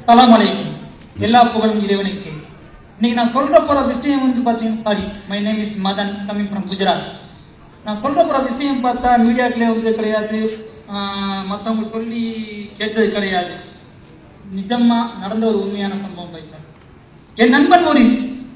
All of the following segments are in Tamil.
சலாம் அலைக்கும் எல்லா புகழும் இறைவனுக்கு இன்னைக்கு நான் சொல்ற போற விஷயம் வந்து பாத்தீங்கன்னா sorry my name is Madan coming from Gujarat நான் சொல்ற போற விஷயம் பார்த்தா மீடியாக்களே வந்து கிடையாது ஆஹ் மத்தவங்க சொல்லி கேட்டது கிடையாது நிஜமா நடந்த ஒரு உண்மையான சம்பவம் பைசா என் நண்பன் ஒரு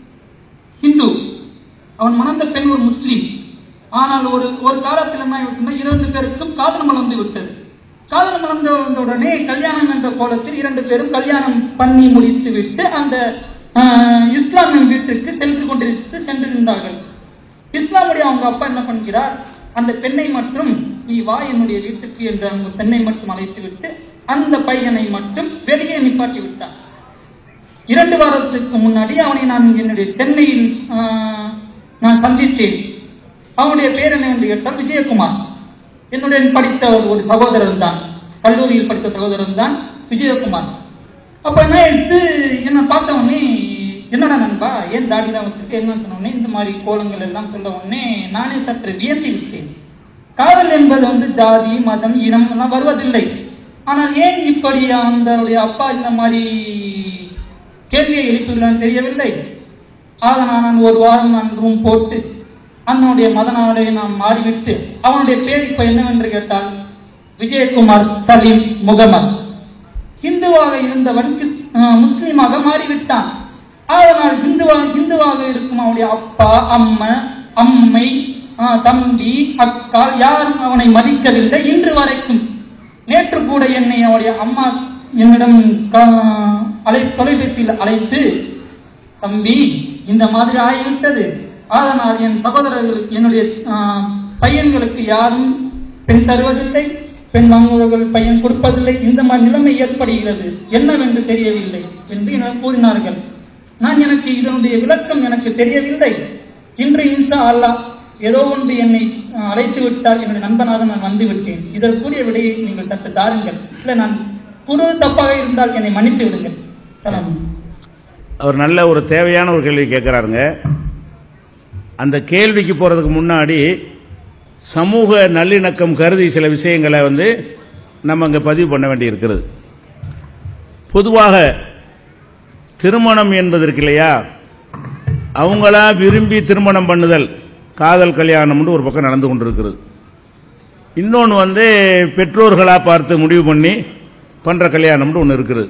ஹிந்து அவன் மணந்த பெண் ஒரு முஸ்லீம் ஆனால் ஒரு ஒரு காலத்தில் என்ன ஆகிவிட்டதுன்னா இரண்டு பேருக்கும் காதல் மலர்ந்து விட்டது காதல் மலர்ந்து வந்த உடனே கல்யாணம் என்ற கோலத்தில் இரண்டு பேரும் கல்யாணம் பண்ணி முடித்து விட்டு அந்த ஆஹ், இஸ்லாமின் வீட்டிற்கு சென்று கொண்டிருந்து சென்றிருந்தார்கள் இஸ்லாமுடைய அவங்க அப்பா என்ன பண்ணுகிறார் அந்த பெண்ணை மற்றும் நீ வா என்னுடைய வீட்டுக்கு என்று அந்த பெண்ணை மட்டும் அழைத்து விட்டு அந்த பையனை மட்டும் வெளியே நிப்பாட்டி விட்டார் இரண்டு வாரத்துக்கு முன்னாடி அவனை நான் என்னுடைய சென்னையில் ஆஹ், நான் சந்தித்தேன் அவனுடைய பேர் என்ன என்று கேட்டால் விஜயகுமார் என்னுடன் படித்த ஒரு சகோதரன் தான் கல்லூரியில் படித்த சகோதரன் தான் விஜயகுமார் அப்ப என்ன எடுத்து என்ன பார்த்த உடனே என்னடா நண்பா ஏன் தாடிலாம் வச்சிருக்க என்ன சொன்ன உடனே இந்த மாதிரி கோலங்கள் எல்லாம் சொல்ல உடனே நானே சற்று வியந்து விட்டேன் காதல் என்பது வந்து ஜாதி மதம் இனம் எல்லாம் வருவதில்லை ஆனால் ஏன் இப்படி அவங்களுடைய அப்பா இந்த மாதிரி கேள்வியை எழுப்பியுள்ளான்னு தெரியவில்லை அதனால் நான் ஒரு வாரம் நான் ரூம் போட்டு அவனுடைய மதனாடைய நாம் மாறிவிட்டு அவனுடைய பேர் இப்ப என்னவென்று கேட்டால் விஜயகுமார் சலீம் முகமது ஹிந்துவாக இருந்தவன் கிறிஸ்- ஆஹ் முஸ்லீமாக மாறிவிட்டான் அதனால் ஹிந்துவாக ஹிந்துவாக இருக்கும் அவனுடைய அப்பா அம்மா அம்மை ஆஹ் தம்பி அக்கா யாரும் அவனை மதிக்கவில்லை இன்று வரைக்கும் நேற்று கூட என்னை அவனுடைய அம்மா என்னிடம் கா- அழை தொலைபேசியில் அழைத்து தம்பி இந்த மாதிரி ஆகிவிட்டது அதனால் என் சகோதரர்களுக்கு என்னுடைய ஆஹ், பையன்களுக்கு யாரும் பெண் தருவதில்லை பெண் வாங்குவர்கள் பையன் கொடுப்பதில்லை இந்த மாதிரி நிலைமை ஏற்படுகிறது என்னவென்று தெரியவில்லை என்று எனக்கு கூறினார்கள் நான் எனக்கு இதனுடைய விளக்கம் எனக்கு தெரியவில்லை இன்று இன்சா அல்லாஹ் ஏதோ ஒன்று என்னை ஆஹ், அழைத்து விட்டார் என்னுடைய நண்பனாக நான் வந்து விட்டேன் இதற்குரிய விடையை நீங்கள் சற்று தாருங்கள் இல்லை நான் குரு தப்பாக இருந்தால் என்னை மன்னித்து விடுங்கள் சலாம் அவர் நல்ல ஒரு தேவையான ஒரு கேள்வி கேட்குறாருங்க அந்த கேள்விக்கு போகிறதுக்கு முன்னாடி சமூக நல்லிணக்கம் கருதி சில விஷயங்களை வந்து நம்ம அங்கே பதிவு பண்ண வேண்டி இருக்கிறது பொதுவாக திருமணம் என்பது இருக்கு இல்லையா அவங்களா விரும்பி திருமணம் பண்ணுதல் காதல் கல்யாணம்னு ஒரு பக்கம் நடந்து கொண்டிருக்கிறது இன்னொன்று வந்து பெற்றோர்களா பார்த்து முடிவு பண்ணி பண்ற கல்யாணம்னு ஒன்று இருக்குது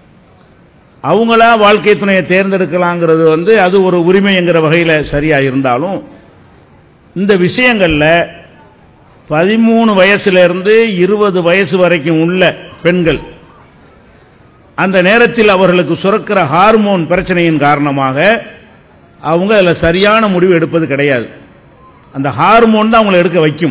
அவங்களா வாழ்க்கை துணையை தேர்ந்தெடுக்கலாங்கிறது வந்து அது ஒரு உரிமைங்கிற வகையில் சரியா இருந்தாலும் இந்த விஷயங்கள்ல பதிமூணு வயசுல இருந்து இருபது வயசு வரைக்கும் உள்ள பெண்கள் அந்த நேரத்தில் அவர்களுக்கு சுரக்கிற ஹார்மோன் பிரச்சனையின் காரணமாக அவங்க அதில் சரியான முடிவு எடுப்பது கிடையாது அந்த ஹார்மோன் தான் அவங்களை எடுக்க வைக்கும்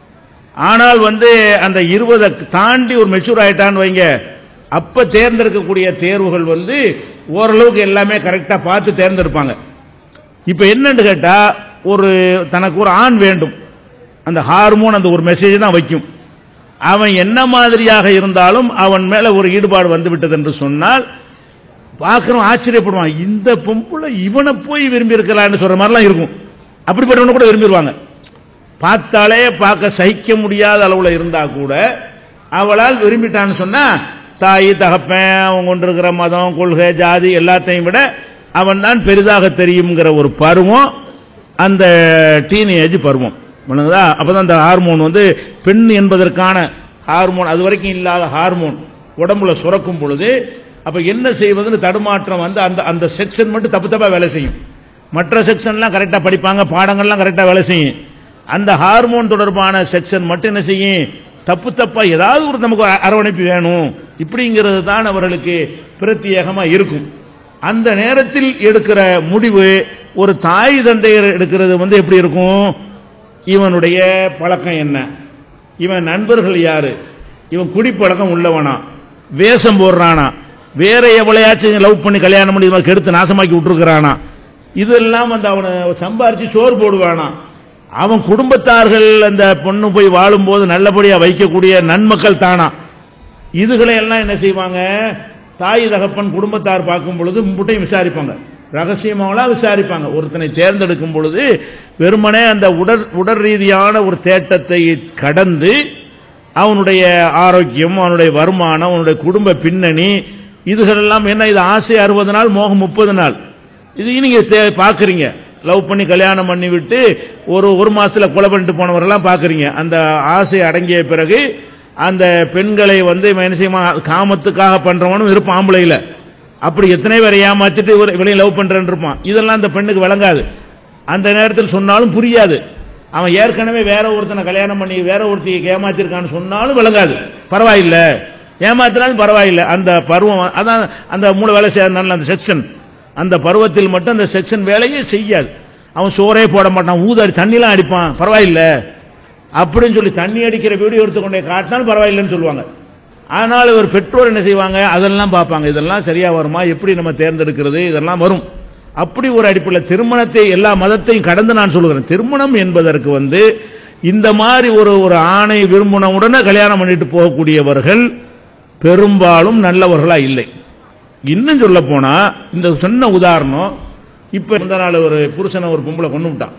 ஆனால் வந்து அந்த இருபதை தாண்டி ஒரு மெச்சூர் ஆயிட்டான்னு வைங்க அப்ப தேர்ந்தெடுக்கக்கூடிய தேர்வுகள் வந்து ஓரளவுக்கு எல்லாமே கரெக்டா பார்த்து தேர்ந்தெடுப்பாங்க இப்ப என்னன்னு கேட்டா ஒரு தனக்கு ஒரு ஆண் வேண்டும் அந்த ஹார்மோன் அந்த ஒரு மெசேஜ் தான் வைக்கும் அவன் என்ன மாதிரியாக இருந்தாலும் அவன் மேல ஒரு ஈடுபாடு வந்து விட்டது என்று சொன்னால் பார்க்கிறவன் ஆச்சரியப்படுவான் இந்த பொம்பளை இவனை போய் விரும்பி இருக்கலாம்னு சொல்ற மாதிரிலாம் இருக்கும் அப்படிப்பட்டவனை கூட விரும்பிடுவாங்க பார்த்தாலே பார்க்க சகிக்க முடியாத அளவுல இருந்தா கூட அவளால் விரும்பிட்டான்னு சொன்னா தாய் தகப்பன் அவன் கொண்டிருக்கிற மதம் கொள்கை ஜாதி எல்லாத்தையும் விட அவன் தான் பெரிதாக தெரியுங்கிற ஒரு பருவம் அந்த டீனேஜ் பருவம் விளங்குதா அப்பதான் அந்த ஹார்மோன் வந்து பெண் என்பதற்கான ஹார்மோன் அது வரைக்கும் இல்லாத ஹார்மோன் உடம்புல சுரக்கும் பொழுது அப்ப என்ன செய்வதுன்னு தடுமாற்றம் வந்து அந்த அந்த செக்ஷன் மட்டும் தப்பு தப்பா வேலை செய்யும் மற்ற செக்ஷன்லாம் கரெக்டா படிப்பாங்க பாடங்கள்லாம் கரெக்டா வேலை செய்யும் அந்த ஹார்மோன் தொடர்பான செக்ஷன் மட்டும் என்ன செய்யும் தப்பு தப்பா ஏதாவது ஒரு நமக்கு அ- அரவணைப்பு வேணும் இப்படிங்கிறது தான் அவர்களுக்கு பிரத்யேகமா இருக்கும் அந்த நேரத்தில் எடுக்கிற முடிவு ஒரு தாய் தந்தையர் எடுக்கிறது வந்து எப்படி இருக்கும் இவனுடைய பழக்கம் என்ன இவன் நண்பர்கள் யாரு இவன் குடிப்பழக்கம் உள்ளவனா வேஷம் போடுறானா வேற எவ்வளையாச்சும் லவ் பண்ணி கல்யாணம் பண்ணி இவன் கெடுத்து நாசமாக்கி விட்டுருக்கிறானா இதெல்லாம் வந்து அவனை சம்பாரிச்சு சோறு போடுவானா அவன் குடும்பத்தார்கள் அந்த பொண்ணு போய் வாழும்போது நல்லபடியா வைக்கக்கூடிய நன்மக்கள் தானா இதுகளை எல்லாம் என்ன செய்வாங்க தாய் தகப்பன் குடும்பத்தார் பார்க்கும் பொழுது முட்டையும் விசாரிப்பாங்க ரகசியமாவெல்லாம் விசாரிப்பாங்க ஒருத்தனை தேர்ந்தெடுக்கும் பொழுது வெறுமனே அந்த உடற் உடல் ரீதியான ஒரு தேட்டத்தை கடந்து அவனுடைய ஆரோக்கியம் அவனுடைய வருமானம் அவனுடைய குடும்ப பின்னணி இதுகள் எல்லாம் என்ன இது ஆசை அறுபது நாள் மோகம் முப்பது நாள் இது நீங்க தே- பாக்குறீங்க லவ் பண்ணி கல்யாணம் பண்ணி விட்டு ஒரு ஒரு மாசத்துல கொலை பண்ணிட்டு போனவரெல்லாம் பாக்குறீங்க அந்த ஆசை அடங்கிய பிறகு அந்த பெண்களை வந்து என்ன செய்யுமா காமத்துக்காக பண்றவனும் இருப்பான் ஆம்பளையில அப்படி எத்தனை பேரை ஏமாத்திட்டு இவர் இவளையும் லவ் பண்றேன்னு இருப்பான் இதெல்லாம் அந்த பெண்ணுக்கு விளங்காது அந்த நேரத்தில் சொன்னாலும் புரியாது அவன் ஏற்கனவே வேற ஒருத்தனை கல்யாணம் பண்ணி வேற ஒருத்தியை ஏமாத்திருக்கான்னு சொன்னாலும் விளங்காது பரவாயில்ல ஏமாத்தினாலும் பரவாயில்ல அந்த பருவம் அதான் அந்த மூணு வேலை செய்யறதுனால அந்த செக்ஷன் அந்த பருவத்தில் மட்டும் அந்த செக்ஷன் வேலையே செய்யாது அவன் சோறே போட மாட்டான் ஊதாடி தண்ணிலாம் அடிப்பான் பரவாயில்ல அப்படின்னு சொல்லி தண்ணி அடிக்கிற வீடியோ எடுத்துக்கொண்டே காட்டினாலும் பரவாயில்லைன்னு சொல்லுவாங்க ஆனால் ஒரு பெற்றோர் என்ன செய்வாங்க அதெல்லாம் பார்ப்பாங்க இதெல்லாம் சரியா வருமா எப்படி நம்ம தேர்ந்தெடுக்கிறது இதெல்லாம் வரும் அப்படி ஒரு அடிப்படையில் திருமணத்தை எல்லா மதத்தையும் கடந்து நான் சொல்லுகிறேன் திருமணம் என்பதற்கு வந்து இந்த மாதிரி ஒரு ஒரு ஆணை விரும்பின உடனே கல்யாணம் பண்ணிட்டு போகக்கூடியவர்கள் பெரும்பாலும் நல்லவர்களா இல்லை இன்னும் சொல்ல போனா இந்த சொன்ன உதாரணம் இப்ப இந்த நாள் ஒரு புருஷனை ஒரு பொம்பளை கொண்டு விட்டான்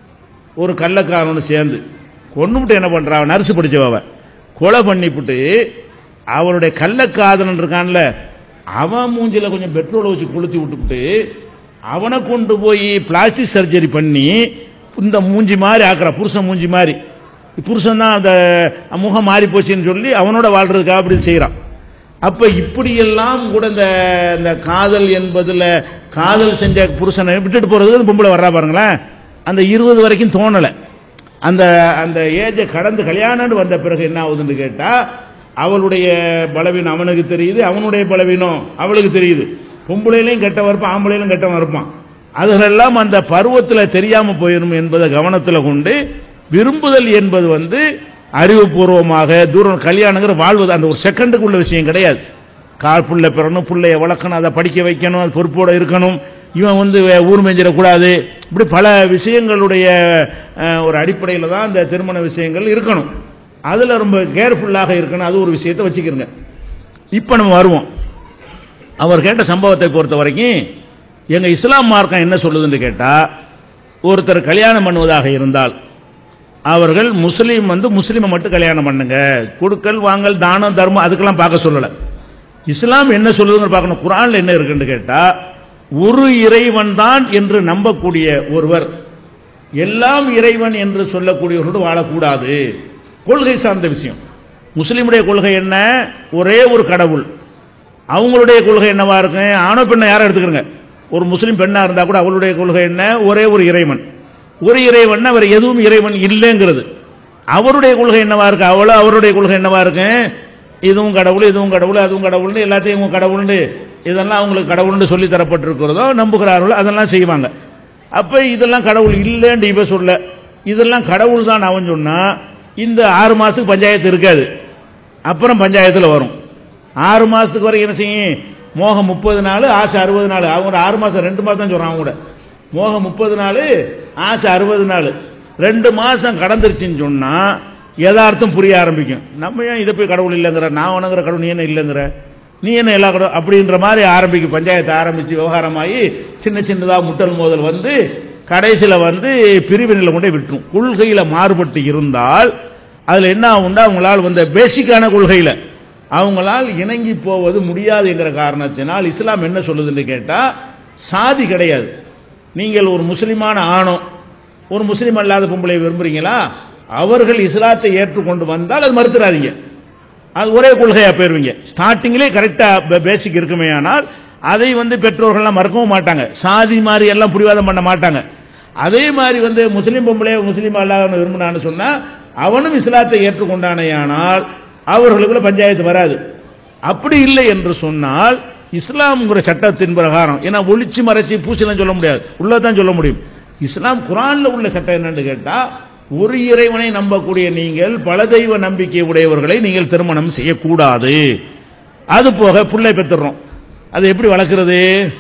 ஒரு கள்ளக்காரனு சேர்ந்து கொண்டுவிட்டு என்ன பண்றான் நர்ஸ் படிச்சவ அவ. கொலை பண்ணிவிட்டு அவருடைய கள்ளக்காதலன் இருக்கான்ல அவன் மூஞ்சில கொஞ்சம் பெட்ரோலை வச்சு கொளுத்தி விட்டுவிட்டு அவனை கொண்டு போய் பிளாஸ்டிக் சர்ஜரி பண்ணி இந்த மூஞ்சி மாதிரி ஆக்குற புருஷன் மூஞ்சி மாதிரி புருஷன் தான் அந்த முகம் மாறி போச்சுன்னு சொல்லி அவனோட வாழ்றதுக்காக அப்படி செய்யறான் அப்ப இப்படியெல்லாம் கூட இந்த இந்த காதல் என்பதுல காதல் செஞ்ச புருஷனை விட்டுட்டு போறது அந்த பொம்பளை வர்றா பாருங்களேன் அந்த இருபது வரைக்கும் தோணலை அந்த அந்த ஏஜை கடந்து கல்யாணம்னு வந்த பிறகு என்ன ஆகுதுன்னு கேட்டா அவளுடைய பலவீனம் அவனுக்கு தெரியுது அவனுடைய பலவீனம் அவளுக்கு தெரியுது பொம்பளையிலையும் கெட்டவன் இருப்பான் ஆம்பளையிலும் கெட்டவன் இருப்பான் அதுகளெல்லாம் அந்த பருவத்தில் தெரியாம போயிடும் என்பதை கவனத்தில் கொண்டு விரும்புதல் என்பது வந்து அறிவுபூர்வமாக தூரம் கல்யாணங்கிற வாழ்வது அந்த ஒரு செகண்டுக்குள்ள விஷயம் கிடையாது கால் புள்ள பிறணும் புள்ளைய வளர்க்கணும் அதை படிக்க வைக்கணும் அது பொறுப்போட இருக்கணும் இவன் வந்து வே- ஊர் மேஞ்சிடக்கூடாது இப்படி பல விஷயங்களுடைய அஹ், ஒரு அடிப்படையில் தான் இந்த திருமண விஷயங்கள் இருக்கணும் அதுல ரொம்ப கேர்ஃபுல்லாக இருக்கணும் அது ஒரு விஷயத்தை வச்சுக்கிறங்க இப்ப நம்ம வருவோம் அவர் கேட்ட சம்பவத்தை பொறுத்த வரைக்கும் எங்க இஸ்லாம் மார்க்கம் என்ன சொல்லுதுன்னு கேட்டா ஒருத்தர் கல்யாணம் பண்ணுவதாக இருந்தால் அவர்கள் முஸ்லீம் வந்து முஸ்லீமை மட்டும் கல்யாணம் பண்ணுங்க கொடுக்கல் வாங்கல் தானம் தர்மம் அதுக்கெல்லாம் பார்க்க சொல்லல இஸ்லாம் என்ன சொல்லுதுன்னு பார்க்கணும் குரான்ல என்ன இருக்குன்னு கேட்டா ஒரு இறைவன் தான் என்று நம்பக்கூடிய ஒருவர் எல்லாம் இறைவன் என்று சொல்லக்கூடியவர்களோடு வாழக்கூடாது கொள்கை சார்ந்த விஷயம் முஸ்லீமுடைய கொள்கை என்ன ஒரே ஒரு கடவுள் அவங்களுடைய கொள்கை என்னவா இருக்கு ஆணோ பெண்ணை யாரை எடுத்துக்கிறங்க ஒரு முஸ்லீம் பெண்ணா இருந்தா கூட அவளுடைய கொள்கை என்ன ஒரே ஒரு இறைவன் ஒரு இறைவன் அவர் எதுவும் இறைவன் இல்லைங்கிறது அவருடைய கொள்கை என்னவா இருக்கு அவளோ அவருடைய கொள்கை என்னவா இருக்கு இதுவும் கடவுள் இதுவும் கடவுள் அதுவும் கடவுள்னு எல்லாத்தையும் இவங்க கடவுள்னு இதெல்லாம் அவங்களுக்கு கடவுள்னு சொல்லி தரப்பட்டிருக்கிறதோ நம்புகிறார்களோ அதெல்லாம் செய்வாங்க அப்ப இதெல்லாம் கடவுள் இல்லைன்னு இவ சொல்ல இதெல்லாம் கடவுள் தான் அவன் சொன்னா இந்த ஆறு மாசத்துக்கு பஞ்சாயத்து இருக்காது அப்புறம் பஞ்சாயத்துல வரும் ஆறு மாசத்துக்கு வரைக்கும் என்ன செய்யும் மோகம் முப்பது நாள் ஆசை அறுபது நாள் அவங்க ஆறு மாசம் ரெண்டு மாசம் தான் சொல்றாங்க அவங்க கூட மோகம் முப்பது நாள் ஆசை அறுபது நாள் ரெண்டு மாசம் கடந்துருச்சுன்னு சொன்னா யதார்த்தம் புரிய ஆரம்பிக்கும் நம்ம ஏன் இதை போய் கடவுள் இல்லைங்கிற நான் வணங்குற கடவுள் நீ என்ன இல்லைங்கிற நீ என்ன எல்லா கடவுள் அப்படின்ற மாதிரி ஆரம்பிக்கும் பஞ்சாயத்து ஆரம்பிச்சு விவகாரமாகி சின்ன சின்னதா முட்டல் மோதல் வந்து கடைசியில வந்து பிரிவினையில் கொண்டே விட்டுரும் கொள்கையில மாறுபட்டு இருந்தால் அதுல என்ன ஆகும்னா அவங்களால் வந்து பேசிக்கான கொள்கையில அவங்களால் இணங்கி போவது முடியாது என்கிற காரணத்தினால் இஸ்லாம் என்ன சொல்லுதுன்னு கேட்டா சாதி கிடையாது நீங்கள் ஒரு முஸ்லிமான ஆணோ ஒரு முஸ்லிம் அல்லாத பொம்பளை விரும்புறீங்களா அவர்கள் இஸ்லாத்தை ஏற்றுக்கொண்டு வந்தால் அது மறுத்துறாதீங்க அது ஒரே கொள்கையா போயிருவீங்க ஸ்டார்டிங்லேயே கரெக்டா பேசிக் இருக்குமே ஆனால் அதை வந்து பெற்றோர்கள்லாம் மறக்கவும் மாட்டாங்க சாதி மாதிரி எல்லாம் புரிவாதம் பண்ண மாட்டாங்க அதே மாதிரி வந்து முஸ்லீம் பொம்பளை முஸ்லீம் அல்லாதவன் விரும்பினான்னு சொன்னா அவனும் இஸ்லாத்தை ஏற்றுக்கொண்டானேயானால் அவர்களுக்குள்ள பஞ்சாயத்து வராது அப்படி இல்லை என்று சொன்னால் இஸ்லாம்ங்கிற சட்டத்தின் பிரகாரம் ஏன்னா ஒளிச்சு மறைச்சு பூசலாம் சொல்ல முடியாது உள்ளதான் சொல்ல முடியும் இஸ்லாம் குரான்ல உள்ள சட்டம் என்னன்னு கேட்டா ஒரு இறைவனை நம்பக்கூடிய நீங்கள் பல தெய்வ நம்பிக்கை உடையவர்களை நீங்கள் திருமணம் செய்யக்கூடாது அது போக பிள்ளை பெற்றுறோம் அது எப்படி வளர்க்கிறது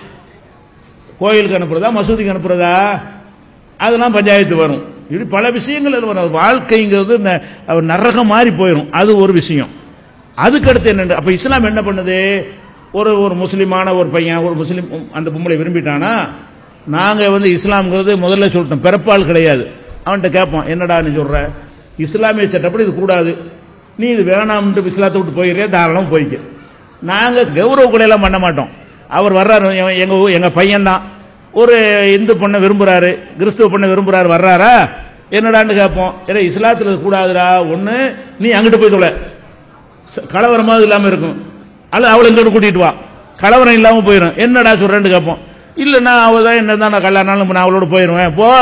கோயிலுக்கு அனுப்புறதா மசூதிக்கு அனுப்புறதா அதெல்லாம் பஞ்சாயத்து வரும் இப்படி பல விஷயங்கள் அதுல வரும். வாழ்க்கைங்கிறது ந- அவர் நரகம் மாறி போயிடும் அது ஒரு விஷயம் அதுக்கடுத்து என்ன அப்ப இஸ்லாம் என்ன பண்ணுது ஒரு ஒரு முஸ்லிமான ஒரு பையன் ஒரு முஸ்லிம் அந்த பொம்பளை விரும்பிட்டானா நாங்க வந்து இஸ்லாம்ங்கிறது முதல்ல சொல்லிட்டோம் பிறப்பால் கிடையாது அவன்கிட்ட கேட்போம் என்னடா நீ சொல்ற இஸ்லாமிய சட்டப்படி இது கூடாது நீ இது வேணாம்னு இஸ்லாத்தை விட்டு போயிடுறியா தாராளம் போய்க்க நாங்க கௌரவ கொலையெல்லாம் பண்ண மாட்டோம் அவர் வர்றாரு எங்க- எங்க ஊ- எங்க பையன் தான் ஒரு இந்து பொண்ணை விரும்புறாரு கிறிஸ்துவ பொண்ணை விரும்புறாரு வர்றாரா என்னடான்னு கேட்போம் ஏன்னா இஸ்லாத்துல இது கூடாதுடா ஒண்ணு நீ அங்கிட்டு போய் தொலை ச- கலவரமாவது இல்லாம இருக்கும் அல்ல அவளை இங்கிட்டு கூட்டிட்டு வா கலவரம் இல்லாம போயிடும் என்னடா சொல்றேன்னு கேட்போம் இல்லைன்னா அவள் தான் என்ன தான் நான் கல்யாணம் நான் அவளோட போயிடுவேன் போ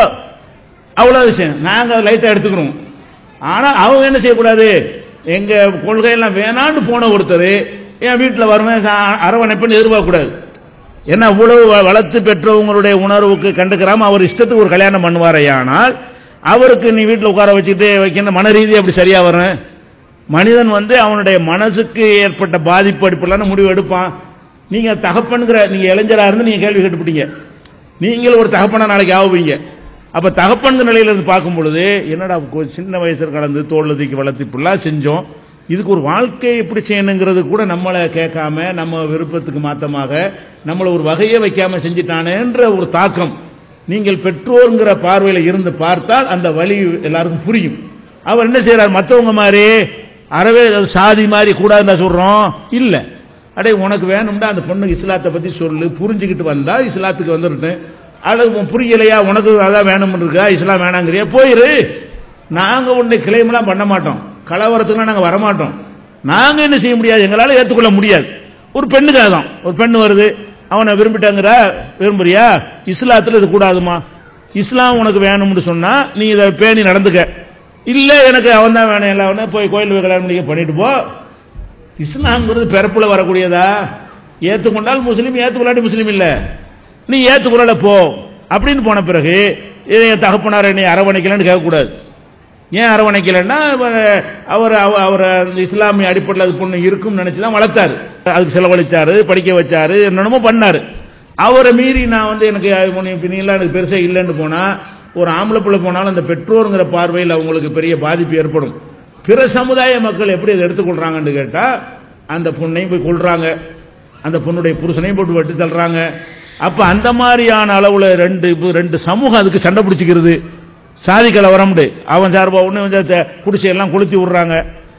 அவ்வளோ விஷயம் நாங்கள் லைட்டாக எடுத்துக்கிறோம் ஆனால் அவங்க என்ன செய்யக்கூடாது எங்க கொள்கையெல்லாம் வேணான்னு போன ஒருத்தர் என் வீட்டில் வருவேன் சா- அரவணைப்புன்னு எதிர்பார்க்கக்கூடாது ஏன்னா அவ்வளவு வ- வளர்த்து பெற்றவங்களுடைய உணர்வுக்கு கண்டுக்கிறாம அவர் இஷ்டத்துக்கு ஒரு கல்யாணம் பண்ணுவாரையானால் அவருக்கு நீ வீட்டில் உட்கார வச்சுட்டு வைக்கிற மன ரீதி அப்படி சரியா வரும் மனிதன் வந்து அவனுடைய மனசுக்கு ஏற்பட்ட பாதிப்பு அடிப்படையிலான முடிவு எடுப்பான் நீங்க தகப்பனுங்கிற நீங்க இளைஞரா இருந்து நீங்க கேள்வி கேட்டுப்பிட்டீங்க நீங்கள் ஒரு தகப்பனா நாளைக்கு ஆகுவீங்க அப்ப தகப்பன்கிற நிலையில இருந்து பார்க்கும் பொழுது என்னடா கொ- சின்ன வயசுல கலந்து தோல்ல தூக்கி வளர்த்து இப்படிலாம் செஞ்சோம் இதுக்கு ஒரு வாழ்க்கை எப்படி செய்யணுங்கிறது கூட நம்மளை கேட்காம நம்ம விருப்பத்துக்கு மாத்தமாக நம்மளை ஒரு வகையே வைக்காம செஞ்சிட்டானேன்ற ஒரு தாக்கம் நீங்கள் பெற்றோருங்கிற பார்வையில இருந்து பார்த்தால் அந்த வழி எல்லாருக்கும் புரியும் அவர் என்ன செய்யறார் மத்தவங்க மாதிரி அறவே அது சாதி மாதிரி கூடாதுன்னு தான் சொல்றோம் இல்ல அடே உனக்கு வேணும்டா அந்த பொண்ணுக்கு இஸ்லாத்தை பத்தி சொல்லு புரிஞ்சுக்கிட்டு வந்தா இஸ்லாத்துக்கு வந்துருட்டேன் அல்லது உன் புரியலையா உனக்கு அதான் வேணும்னு இருக்கா இஸ்லாம் வேணாங்கிறியா போயிரு நாங்க உன்னை கிளைம்லாம் பண்ண மாட்டோம் கலவரத்துக்குலாம் நாங்க வரமாட்டோம் நாங்க என்ன செய்ய முடியாது எங்களால ஏத்துக்கொள்ள முடியாது ஒரு பெண்ணுக்காக தான் ஒரு பெண்ணு வருது அவனை விரும்பிட்டாங்கிற விரும்புறியா இஸ்லாத்துல இது கூடாதுமா இஸ்லாம் உனக்கு வேணும்னு சொன்னா நீ இதை பேணி நடந்துக்க இல்ல எனக்கு அவன் தான் வேணும் எல்லாம் போய் கோயில் போய் கல்யாணம் பண்ணிக்க பண்ணிட்டு போ இஸ்லாம்ங்கிறது பிறப்புல வரக்கூடியதா ஏத்துக்கொண்டால் முஸ்லீம் ஏத்துக்கொள்ளாட்டி முஸ்லீம் இல்ல நீ ஏத்துக்கொள்ளல போ அப்படின்னு போன பிறகு இதை என் தகப்பனார் என்னை அரவணைக்கலன்னு கேட்கக்கூடாது ஏன் அரவணைக்கலன்னா அவர் அவர் அவ- அவர் அந்த இஸ்லாமிய அடிப்படையில் அது பொண்ணு இருக்கும்னு நினைச்சு தான் வளர்த்தாரு அதுக்கு செலவழிச்சாரு படிக்க வச்சாரு என்னென்னமோ பண்ணாரு அவரை மீறி நான் வந்து எனக்கு பின்னிலாம் எனக்கு பெருசா இல்லைன்னு போனா ஒரு ஆம்பளை பிள்ளை போனாலும் அந்த பெற்றோருங்கிற பார்வையில் அவங்களுக்கு பெரிய பாதிப்பு ஏற்படும் பிற சமுதாய மக்கள் எப்படி அதை எடுத்துக்கொள்றாங்கன்னு கேட்டா அந்த பொண்ணையும் போய் கொள்றாங்க அந்த பொண்ணுடைய புருஷனையும் போட்டு வெட்டி தள்ளுறாங்க அப்ப அந்த மாதிரியான அளவுல ரெண்டு இப்ப ரெண்டு சமூகம் அதுக்கு சண்டை பிடிச்சிக்கிறது சாதி கலவரம்டு அவன் சார்பா ஒண்ணு வந்து த- குடிசையெல்லாம் கொளுத்தி விடுறாங்க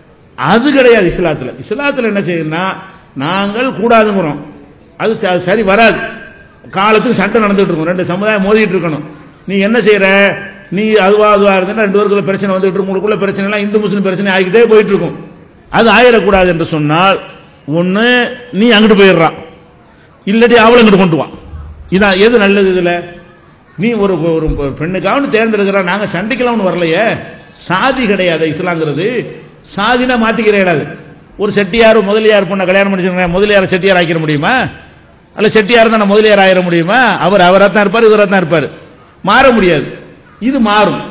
அது கிடையாது இஸ்லாத்துல இஸ்லாத்துல என்ன செய்யணும்னா நாங்கள் கூடாதுங்கிறோம் அது ச- அது சரி வராது காலத்துக்கு சண்டை நடந்துட்டு இருக்கும் ரெண்டு சமுதாயம் மோதிட்டு இருக்கணும் நீ என்ன செய்யற நீ அதுவா அதுவா இருந்தா ரெண்டு பேருக்குள்ள பிரச்சனை வந்துட்டு இருக்கும் உங்களுக்குள்ள பிரச்சனை எல்லாம் இந்து முஸ்லிம் பிரச்சனை ஆகிக்கிட்டே போயிட்டு இருக்கும் அது ஆயிடக்கூடாது என்று சொன்னால் ஒண்ணு நீ அங்கிட்டு போயிடுறான் இல்லாட்டி அவளை இங்கிட்டு கொண்டு வா இதான் எது நல்லது இதுல நீ ஒரு ஒரு பெண்ணுக்காக தேர்ந்தெடுக்கிறா நாங்க சண்டைக்கெல்லாம் ஒண்ணு வரலையே சாதி கிடையாது இஸ்லாங்கிறது சாதினா மாத்திக்கிற இடாது ஒரு செட்டியார் முதலியார் பொண்ணை கல்யாணம் பண்ணிச்சுங்க முதலியார் செட்டியார் ஆக்கிட முடியுமா அல்ல செட்டியார் தான் முதலியார் ஆயிட முடியுமா அவர் அவராக தான் இருப்பார் இவராக தான் இருப்பார் மாற முடியாது இது மாறும்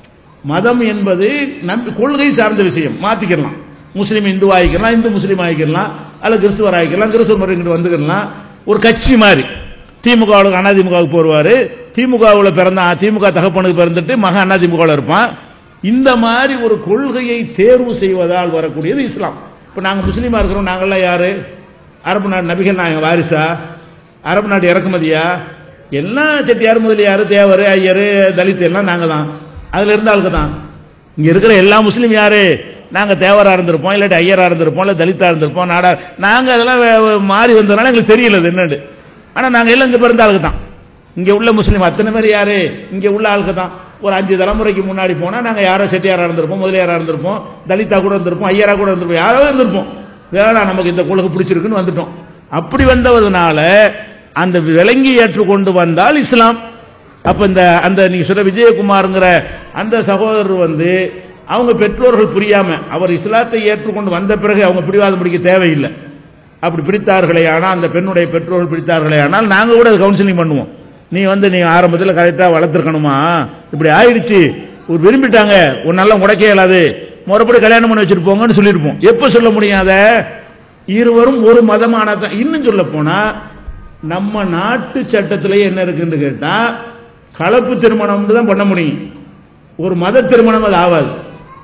மதம் என்பது நம்பி கொள்கை சார்ந்த விஷயம் மாத்திக்கலாம் முஸ்லீம் இந்து ஆகிக்கலாம் இந்து முஸ்லீம் ஆகிக்கலாம் அல்ல கிறிஸ்துவர் ஆகிக்கலாம் கிறிஸ்துவ முறை இங்கிட்டு வந்துக்கலாம் ஒரு கட்சி மாதிரி திமுகவுக்கு அதிமுகவுக்கு போடுவாரு திமுகவில் பிறந்த திமுக தகப்பனுக்கு பிறந்துட்டு மக அதிமுகவில் இருப்பான் இந்த மாதிரி ஒரு கொள்கையை தேர்வு செய்வதால் வரக்கூடியது இஸ்லாம் இப்ப நாங்க முஸ்லீமா இருக்கிறோம் நாங்கெல்லாம் யாரு அரபு நாடு நபிகள் நாயகம் வாரிசா அரபு நாடு இறக்குமதியா எல்லாம் செட்டியார் முதலியார் தேவர் ஐயர் தலித் எல்லாம் நாங்க தான் அதுல இருந்த ஆளுக்கு தான் இங்க இருக்கிற எல்லா முஸ்லீம் யாரு நாங்க தேவரா இருந்திருப்போம் இல்லாட்டி ஐயரா இருந்திருப்போம் இல்ல தலித்தா இருந்திருப்போம் நாடா நாங்க அதெல்லாம் வே- வே- மாறி வந்ததுனால எங்களுக்கு தெரியல இது என்னன்னு ஆனா நாங்க எல்லாம் இங்க பிறந்த ஆளுக்கு தான் இங்க உள்ள முஸ்லீம் அத்தனை பேர் யாரு இங்க உள்ள ஆளுக்கு தான் ஒரு அஞ்சு தலைமுறைக்கு முன்னாடி போனா நாங்க யாரோ செட்டியாரா இருந்திருப்போம் முதலியாரா இருந்திருப்போம் தலித்தா கூட இருந்திருப்போம் ஐயரா கூட இருந்திருப்போம் யாரோ இருந்திருப்போம் வேணா நமக்கு இந்த கொள்கை பிடிச்சிருக்குன்னு வந்துட்டோம் அப்படி வந்ததுனால அந்த விளங்கி ஏற்றுக்கொண்டு வந்தால் இஸ்லாம் அப்ப இந்த அந்த நீங்க சொல்ற விஜயகுமார்ங்கிற அந்த சகோதரர் வந்து அவங்க பெற்றோர்கள் புரியாம அவர் இஸ்லாத்தை ஏற்றுக்கொண்டு வந்த பிறகு அவங்க பிடிவாதம் பிடிக்க தேவையில்லை அப்படி பிடித்தார்களே ஆனால் அந்த பெண்ணுடைய பெற்றோர்கள் பிடித்தார்களே ஆனால் நாங்க கூட கவுன்சிலிங் பண்ணுவோம் நீ வந்து நீ ஆரம்பத்தில் கரெக்டா வளர்த்துருக்கணுமா இப்படி ஆயிடுச்சு ஒரு விரும்பிட்டாங்க ஒரு நல்ல உடைக்க இயலாது முறைப்படி கல்யாணம் பண்ணி வச்சுட்டு போங்கன்னு சொல்லியிருப்போம் எப்ப சொல்ல முடியும் அதை இருவரும் ஒரு மதமான இன்னும் சொல்ல போனா நம்ம நாட்டு சட்டத்திலேயே என்ன இருக்குன்னு கேட்டா கலப்பு திருமணம் தான் பண்ண முடியும் ஒரு மத திருமணம் அது ஆகாது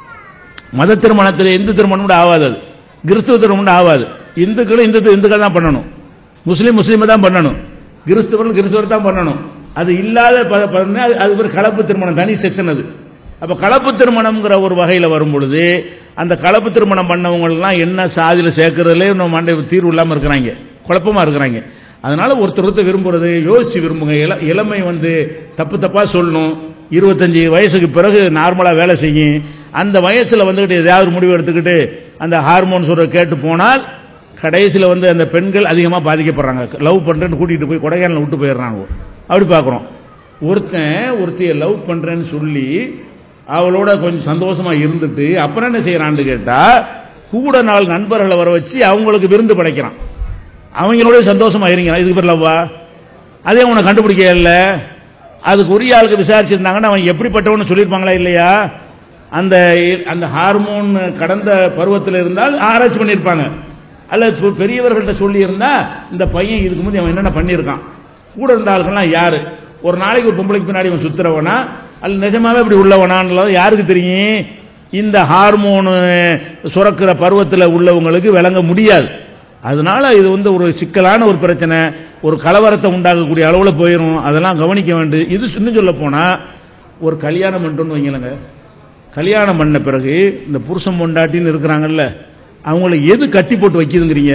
மத திருமணத்தில் இந்து திருமணம் கூட ஆகாது அது கிறிஸ்துவ திருமணம் கூட ஆகாது இந்துக்களும் இந்து இந்துக்கள் தான் பண்ணணும் முஸ்லீம் முஸ்லீம் தான் பண்ணணும் கிறிஸ்துவர்கள் கிறிஸ்துவர் தான் பண்ணணும் அது இல்லாத ப- பண்ணா அது- அது ஒரு கலப்பு திருமணம் தனி செக்ஷன் அது அப்ப கலப்பு திருமணம்ங்கிற ஒரு வகையில வரும் பொழுது அந்த கலப்பு திருமணம் பண்ணவங்கலாம் என்ன சாதியில சேர்க்கறதுலே இன்னும் மண்டை தீர்வு இல்லாம இருக்கிறாங்க குழப்பமா இருக்கிறாங்க அதனால ஒருத்தர் விரும்புறது யோசிச்சு விரும்புங்க இள- இளமை வந்து தப்பு தப்பா சொல்லணும் இருபத்தஞ்சு வயசுக்கு பிறகு நார்மலா வேலை செய்யும் அந்த வயசுல வந்துகிட்டு ஏதாவது ஒரு முடிவு எடுத்துக்கிட்டு அந்த ஹார்மோன் சொல்ற கேட்டு போனால் கடைசியில் வந்து அந்த பெண்கள் அதிகமாக பாதிக்கப்படுறாங்க லவ் பண்றேன்னு கூட்டிட்டு போய் கொடைக்கானல் விட்டு போயிடுறாங்க அப்படி பார்க்குறோம் ஒருத்தன் ஒருத்தைய லவ் பண்றேன்னு சொல்லி அவளோட கொஞ்சம் சந்தோஷமா இருந்துட்டு அப்புறம் என்ன செய்யறான்னு கேட்டா கூட நாள் நண்பர்களை வர வச்சு அவங்களுக்கு விருந்து படைக்கிறான் அவங்களோட சந்தோஷமா இருங்க இதுக்கு பேர் லவ்வா அதே உன்னை கண்டுபிடிக்க இல்ல அதுக்கு உரிய ஆளுக்கு விசாரிச்சிருந்தாங்கன்னா அவன் எப்படிப்பட்டவன்னு சொல்லியிருப்பாங்களா இல்லையா அந்த அந்த ஹார்மோன் கடந்த பருவத்தில் இருந்தால் ஆராய்ச்சி பண்ணியிருப்பாங்க அல்ல பெ- பெரியவர்கள்ட்ட சொல்லி இருந்தா இந்த பையன் இதுக்கு முந்தைய அவன் என்னென்ன பண்ணியிருக்கான் கூட இருந்த ஆளுங்கெல்லாம் யாரு ஒரு நாளைக்கு ஒரு பொம்பளைக்கு பின்னாடி அவன் சுத்துறவனா அல்ல நிஜமாவே இப்படி உள்ளவனான்றது யாருக்கு தெரியும் இந்த ஹார்மோனு சுரக்கிற பருவத்தில் உள்ளவங்களுக்கு விளங்க முடியாது அதனால இது வந்து ஒரு சிக்கலான ஒரு பிரச்சனை ஒரு கலவரத்தை உண்டாக்கக்கூடிய அளவில் போயிடும் அதெல்லாம் கவனிக்க வேண்டியது இது இன்னும் சொல்ல போனா ஒரு கல்யாணம் பண்ணிட்டோன்னு வைங்களேங்க கல்யாணம் பண்ண பிறகு இந்த புருஷன் பொண்டாட்டின்னு இருக்கிறாங்கல்ல அவங்கள எது கட்டி போட்டு வைக்குதுங்கிறீங்க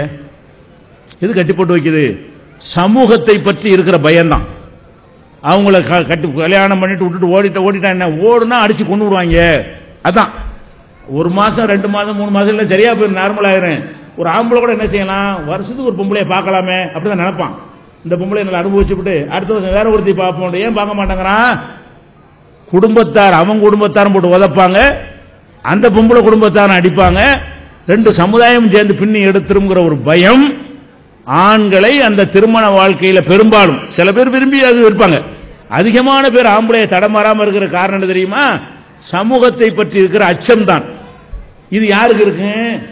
எது கட்டி போட்டு வைக்குது சமூகத்தை பற்றி இருக்கிற பயம்தான் அவங்கள க- கட்டி கல்யாணம் பண்ணிட்டு விட்டுட்டு ஓடிட்ட ஓடிட்டா என்ன ஓடுனா அடிச்சு கொண்டு விடுவாங்க அதான் ஒரு மாசம் ரெண்டு மாசம் மூணு மாசம் இல்ல சரியா போய் நார்மல் ஆயிரும் ஒரு ஆம்பளை கூட என்ன செய்யலாம் வருஷத்துக்கு ஒரு பொம்பளைய பார்க்கலாமே அப்படிதான் நினைப்பான் இந்த பொம்பளை நல்லா அனுபவிச்சு விட்டு அடுத்த வருஷம் வேற ஒருத்தி பார்ப்போம் ஏன் பார்க்க மாட்டேங்கிறான் குடும்பத்தார் அவன் குடும்பத்தாரும் போட்டு உதப்பாங்க அந்த பொம்பளை குடும்பத்தாரும் அடிப்பாங்க ரெண்டு சமுதாயம் சேர்ந்து பின்னி எடுத்துருங்கிற ஒரு பயம் ஆண்களை அந்த திருமண வாழ்க்கையில பெரும்பாலும் சில பேர் விரும்பி அது இருப்பாங்க அதிகமான பேர் ஆம்பளைய தடமாறாம இருக்கிற காரணம் என்ன தெரியுமா சமூகத்தை பற்றி இருக்கிற அச்சம் தான் இது யாருக்கு இருக்கு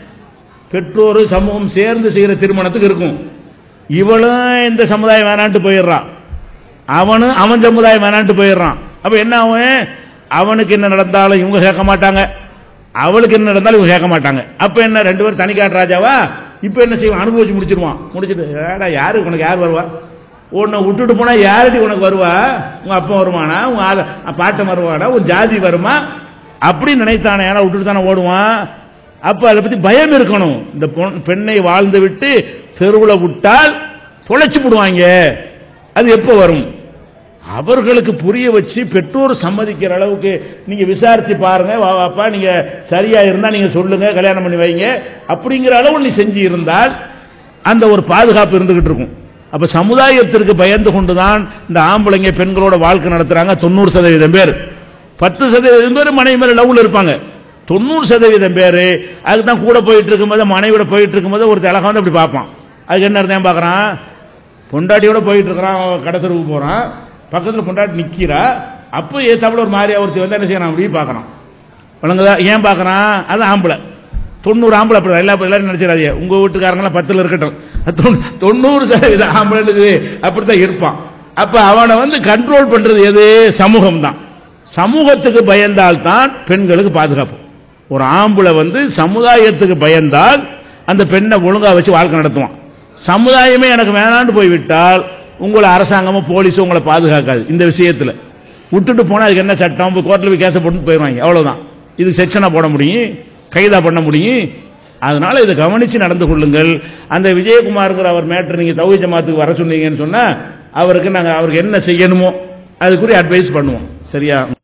பெற்றோர் சமூகம் சேர்ந்து செய்யற திருமணத்துக்கு இருக்கும் இவளும் இந்த சமுதாயம் வேணான்ட்டு போயிடுறான் அவனும் அவன் சமுதாயம் வேணான்ட்டு போயிடுறான் அப்ப என்ன அவன் அவனுக்கு என்ன நடந்தாலும் இவங்க கேட்க மாட்டாங்க அவளுக்கு என்ன நடந்தாலும் இவங்க கேட்க மாட்டாங்க அப்ப என்ன ரெண்டு பேரும் தனிக்காட்டு ராஜாவா இப்ப என்ன செய்வான் அனுபவிச்சு முடிச்சிருவான் முடிச்சிட்டு ஏடா யாரு உனக்கு யார் வருவா உன்னை விட்டுட்டு போனா யாருக்கு உனக்கு வருவா உங்க அப்பா வருவானா உங்க ஆள- பாட்டன் வருவானா உன் ஜாதி வருமா அப்படி நினைத்தானே ஏன்னா விட்டுட்டு தானே ஓடுவான் அப்ப அதை பத்தி பயம் இருக்கணும் இந்த பொன்- பெண்ணை வாழ்ந்து விட்டு தெருவுல விட்டால் தொலைச்சு விடுவாங்க அது எப்போ வரும் அவர்களுக்கு புரிய வச்சு பெற்றோர் சம்மதிக்கிற அளவுக்கு நீங்க விசாரிச்சு பாருங்க வா வாப்பா நீங்க சரியா இருந்தா நீங்க சொல்லுங்க கல்யாணம் பண்ணி வைங்க அப்படிங்கிற அளவு நீ செஞ்சு இருந்தால் அந்த ஒரு பாதுகாப்பு இருந்துகிட்டு இருக்கும் அப்ப சமுதாயத்திற்கு பயந்து கொண்டுதான் இந்த ஆம்பளைங்க பெண்களோட வாழ்க்கை நடத்துறாங்க தொண்ணூறு சதவீதம் பேர் பத்து சதவீதம் பேர் மனைவி மேல லவ்ல இருப்பாங்க தொண்ணூறு சதவீதம் பேர் அதுக்கு தான் கூட போயிட்டு இருக்கும்போது மனைவியோட போயிட்டு இருக்கும்போது ஒரு அழகா வந்து அப்படி பார்ப்பான் அதுக்கு என்ன அர்த்தம் பார்க்கறான் பொண்டாட்டியோட போயிட்டு இருக்கிறான் அவன் கடை தெருவுக்கு போறான் பக்கத்துல பொண்டாட்டி நிக்கிறா அப்போ ஏத்தாப்புல ஒரு மாதிரி ஒருத்தி வந்து என்ன செய்யறான் அப்படி பார்க்கறான் வழங்குதா ஏன் பார்க்கறான் அது ஆம்பளை தொண்ணூறு ஆம்பளை அப்படி எல்லா எல்லாரும் நினைச்சிடாதீங்க உங்க வீட்டுக்காரங்களாம் பத்துல இருக்கட்டும் தொண்ணூ- தொண்ணூறு சதவீதம் ஆம்பளை அப்படித்தான் இருப்பான் அப்ப அவனை வந்து கண்ட்ரோல் பண்றது எது சமூகம் தான் சமூகத்துக்கு பயந்தால் தான் பெண்களுக்கு பாதுகாப்பு ஒரு ஆம்பளை வந்து சமுதாயத்துக்கு பயந்தால் அந்த பெண்ணை ஒழுங்கா வச்சு வாழ்க்கை நடத்துவான் சமுதாயமே எனக்கு வேணான்னு போய்விட்டால் உங்களை அரசாங்கமும் போலீஸும் உங்களை பாதுகாக்காது இந்த விஷயத்துல விட்டுட்டு போனா அதுக்கு என்ன சட்டம் போய் கோர்ட்ல போய் கேச போட்டு போயிடுவாங்க அவ்வளவுதான் இது செக்ஷனா போட முடியும் கைதா பண்ண முடியும் அதனால இதை கவனிச்சு நடந்து கொள்ளுங்கள் அந்த விஜயகுமார்ங்கிற அவர் மேட்டர் நீங்க தௌஹீத் ஜமாத்துக்கு வர சொன்னீங்கன்னு சொன்னா அவருக்கு நாங்க அவருக்கு என்ன செய்யணுமோ அதுக்குரிய அட்வைஸ் பண்ணுவோம் சரியா